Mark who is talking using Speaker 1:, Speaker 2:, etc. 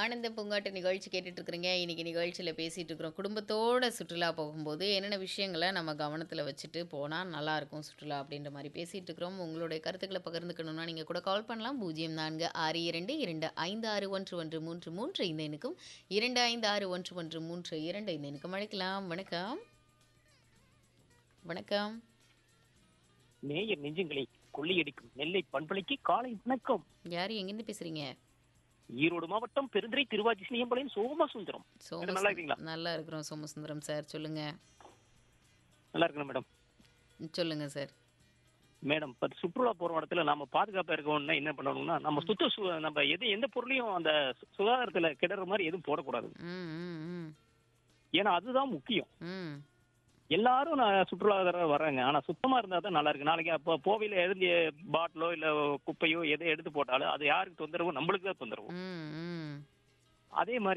Speaker 1: ஆனந்த பூங்காட்டு நிகழ்ச்சி கேட்டுட்டு இருக்கிறீங்க இன்னைக்கு நிகழ்ச்சியில் பேசிட்டு இருக்கிறோம் குடும்பத்தோட சுற்றுலா போகும்போது என்னென்ன விஷயங்களை நம்ம கவனத்தில் வச்சுட்டு போனால் நல்லா இருக்கும் சுற்றுலா அப்படின்ற மாதிரி பேசிட்டு இருக்கிறோம் உங்களுடைய கருத்துக்களை பகிர்ந்துக்கணும்னா நீங்கள் கூட கால் பண்ணலாம் பூஜ்ஜியம் நான்கு ஆறு இரண்டு இரண்டு ஐந்து ஆறு ஒன்று ஒன்று மூன்று மூன்று இந்த எண்ணுக்கும் இரண்டு ஐந்து ஆறு ஒன்று ஒன்று மூன்று இரண்டு இந்த எண்ணுக்கும் அழைக்கலாம் வணக்கம் வணக்கம்
Speaker 2: நேயர் நெஞ்சுங்களை கொள்ளையடிக்கும் நெல்லை பண்பலைக்கு காலை வணக்கம்
Speaker 1: யார் எங்கேருந்து பேசுறீங்க
Speaker 2: ஈரோடு மாவட்டம் பெருந்துறை திருவாச்சி சினியம்பாளையம் சோமசுந்தரம்
Speaker 1: சோம
Speaker 2: நல்லா இருக்கீங்களா?
Speaker 1: நல்லா இருக்கிறோம் சோமசுந்தரம் சார் சொல்லுங்க
Speaker 2: நல்லா இருக்கணும் மேடம்
Speaker 1: சொல்லுங்க சார்
Speaker 2: மேடம் இப்ப சுற்றுலா போற இடத்துல நம்ம பாதுகாப்பா இருக்கணும்னா என்ன பண்ணணும்னா நம்ம சுத்த சு- நம்ம எது எந்த பொருளையும் அந்த சு- சுகாதாரத்துல கிடற மாதிரி எதுவும் போடக்கூடாது
Speaker 1: ம் ம் ம்
Speaker 2: ஏன்னா அதுதான் முக்கியம்
Speaker 1: ம்
Speaker 2: எல்லாரும் நான் சுற்றுலாதார வர்றாங்க ஆனா சுத்தமா இருந்தா தான் நல்லா இருக்கு நாளைக்கு அப்போ போவையில எது பாட்டிலோ இல்ல குப்பையோ எதை எடுத்து போட்டாலும் அது யாருக்கு தொந்தரவு நம்மளுக்கு தான் தொந்தரவு
Speaker 1: ம் ம்
Speaker 2: அதே மாதிரி